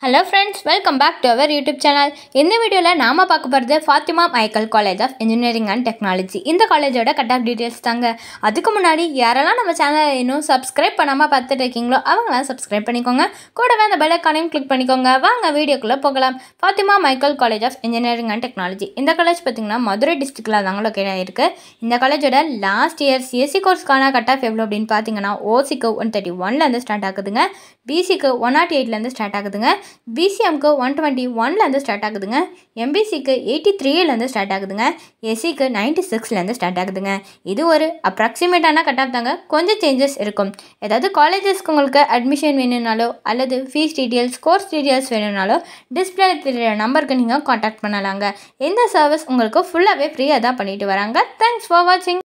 hello friends welcome back to our YouTube channel இந்த வீடியோவில் நாம பார்க்க போகிறது Fathima Michael college of engineering and technology இந்த காலேஜோட கட் ஆஃப் டீட்டெயில்ஸ் தாங்க அதுக்கு முன்னாடி யாரெல்லாம் நம்ம சேனலை இன்னும் சப்ஸ்கிரைப் பண்ணாமல் பார்த்துட்டு இருக்கீங்களோ அவங்களாம் சப்ஸ்கிரைப் பண்ணிக்கோங்க கூடவே அந்த பெல் ஐக்கானையும் கிளிக் பண்ணிக்கோங்க வாங்க வீடியோக்குள்ளே போகலாம் Fathima Michael college of engineering and technology இந்த காலேஜ் பார்த்திங்கன்னா மதுரை டிஸ்ட்ரிக்டில் தாங்க லொக்கேட் ஆகிருக்கு இந்த காலேஜோட லாஸ்ட் இயர் சிஎஸ்சி கோர்ஸ்க்கான கட் ஆஃப் எவ்வளோ அப்படின்னு பார்த்தீங்கன்னா ஓசிக்கு ஒன் தேர்ட்டி ஒன்லேருந்து ஸ்டார்ட் ஆகுதுங்க பிசிக்கு ஒன் நாட் எயிட்லேருந்து ஸ்டார்ட் ஆகுதுங்க பிசிஎம்க்கு ஒன் டுவெண்ட்டி ஒன்லேருந்து ஸ்டார்ட் ஆகுதுங்க எம்பிசிக்கு எயிட்டி த்ரீலேருந்து ஸ்டார்ட் ஆகுதுங்க எஸ்சிக்கு நைன்ட்டி சிக்ஸ்லேருந்து ஸ்டார்ட் ஆகுதுங்க இது ஒரு அப்ராக்சிமேட்டான கட் ஆஃப் தாங்க கொஞ்சம் சேஞ்சஸ் இருக்கும் ஏதாவது காலேஜஸ்க்கு உங்களுக்கு அட்மிஷன் வேணும்னாலோ அல்லது ஃபீஸ் டீட்டெயில்ஸ் கோர்ஸ் டீட்டெயில்ஸ் வேணும்னாலோ டிஸ்பிளே தெரியுற நம்பருக்கு நீங்கள் காண்டாக்ட் பண்ணலாங்க இந்த சர்வீஸ் உங்களுக்கு ஃபுல்லாகவே ஃப்ரீயாக தான் பண்ணிட்டு வராங்க தேங்க்ஸ் ஃபார் வாட்சிங்